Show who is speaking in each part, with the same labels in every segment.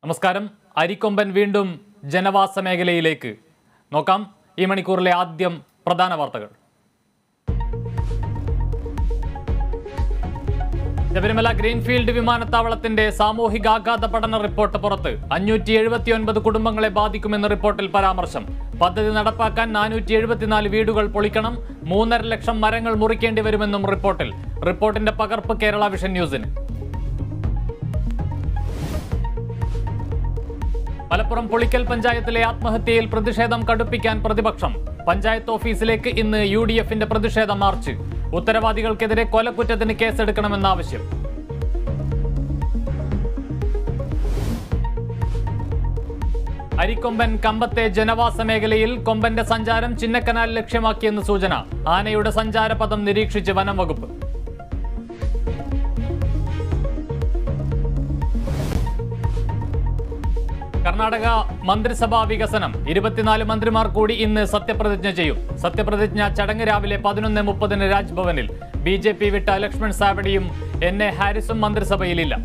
Speaker 1: നമസ്കാരം അരിക്കൊമ്പൻ വീണ്ടും ജനവാസ മേഖലയിലേക്ക് നോക്കാം ഈ മണിക്കൂറിലെ ആദ്യം പ്രധാന വാർത്തകൾ ശബരിമല ഗ്രീൻഫീൽഡ് വിമാനത്താവളത്തിന്റെ സാമൂഹികാഘാത പഠന റിപ്പോർട്ട് പുറത്ത് അഞ്ഞൂറ്റി എഴുപത്തിയൊൻപത് കുടുംബങ്ങളെ ബാധിക്കുമെന്ന് റിപ്പോർട്ടിൽ പരാമർശം പദ്ധതി നടപ്പാക്കാൻ നാനൂറ്റി എഴുപത്തിനാല് വീടുകൾ പൊളിക്കണം മൂന്നര ലക്ഷം മരങ്ങൾ മുറിക്കേണ്ടി വരുമെന്നും റിപ്പോർട്ടിൽ റിപ്പോർട്ടിന്റെ പകർപ്പ് കേരള വിഷൻ ന്യൂസിന് മലപ്പുറം പുളിക്കൽ പഞ്ചായത്തിലെ ആത്മഹത്യയിൽ പ്രതിഷേധം കടുപ്പിക്കാൻ പ്രതിപക്ഷം പഞ്ചായത്ത് ഓഫീസിലേക്ക് ഇന്ന് യു ഡി എഫിന്റെ പ്രതിഷേധ മാർച്ച് ഉത്തരവാദികൾക്കെതിരെ കൊലക്കുറ്റത്തിന് കേസെടുക്കണമെന്ന ആവശ്യം അരിക്കൊമ്പൻ കമ്പത്തെ ജനവാസ മേഖലയിൽ കൊമ്പന്റെ സഞ്ചാരം ചിന്നക്കനാൽ ലക്ഷ്യമാക്കിയെന്ന് സൂചന ആനയുടെ സഞ്ചാരപഥം നിരീക്ഷിച്ച് വനം വകുപ്പ് കർണാടക മന്ത്രിസഭാ വികസനം ഇരുപത്തിനാല് മന്ത്രിമാർ കൂടി ഇന്ന് സത്യപ്രതിജ്ഞ ചെയ്യും സത്യപ്രതിജ്ഞ ചടങ്ങ് രാവിലെ പതിനൊന്ന് മുപ്പതിന് രാജ്ഭവനിൽ ബി ജെ പി വിട്ട ലക്ഷ്മൺ സാവഡിയും എൻ എ ഹാരിസും മന്ത്രിസഭയിലില്ല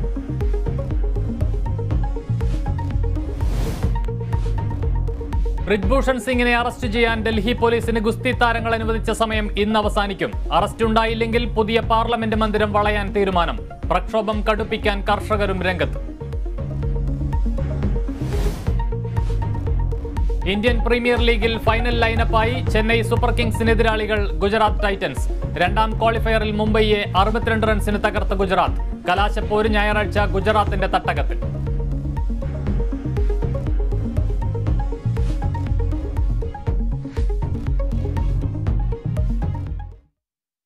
Speaker 1: ബ്രിജ്ഭൂഷൺ സിംഗിനെ അറസ്റ്റ് ചെയ്യാൻ ഡൽഹി പോലീസിന് ഗുസ്തി താരങ്ങൾ അനുവദിച്ച സമയം ഇന്ന് അവസാനിക്കും അറസ്റ്റ് ഉണ്ടായില്ലെങ്കിൽ പുതിയ പാർലമെന്റ് മന്ദിരം വളയാൻ തീരുമാനം പ്രക്ഷോഭം കടുപ്പിക്കാൻ കർഷകരും രംഗത്ത് ഇന്ത്യൻ പ്രീമിയർ ലീഗിൽ ഫൈനൽ ലൈനപ്പായി ചെന്നൈ സൂപ്പർ കിങ്സിന് എതിരാളികൾ ഗുജറാത്ത് ടൈറ്റൻസ് രണ്ടാം ക്വാളിഫയറിൽ മുംബൈയെ അറുപത്തിരണ്ട് റൺസിന് തകർത്ത ഗുജറാത്ത് കലാശപ്പോര് ഞായറാഴ്ച ഗുജറാത്തിന്റെ തട്ടകത്തിൽ